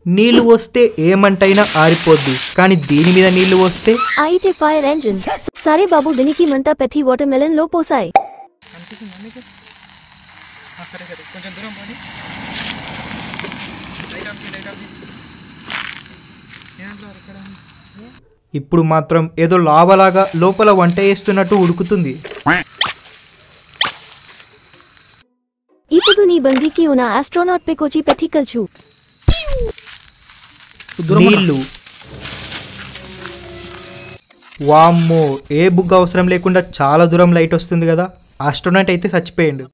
నీళ్లు వస్తే ఏమంటైనా ఆరిపోద్ది కానీ దీని మీద నీళ్లు వస్తే అయితే ఫైర్ ఎంజిన్ సరే బాబు దీనికి మంట పెట్టి వాటర్ మెలన్ లో పోసాయి అనిపిస్తుందా మీకు ఆ, సరే సరే కొంచెం దూరం పోనీ లైట్ ఆఫ్ చేయి, లైట్ ఆఫ్ చేయి. ఏంట్లో ఇక్కడ ఇప్పుడు మాత్రం ఏదో లావలాగా లోపల వంట వేస్తున్నట్టు ఉడుకుతుంది ఇప్పుడు నీ బందీకి ఉన్న ఆస్ట్రోనాట్ పెకోచి పెట్టి కల్చు దూరం ఉన్నా. నీళ్లు వామ్మో ఏ బుక్ అవసరం లేకుండా చాలా దూరం లైట్ వస్తుంది కదా ఆస్ట్రోనాట్ అయితే చచ్చిపోయిండు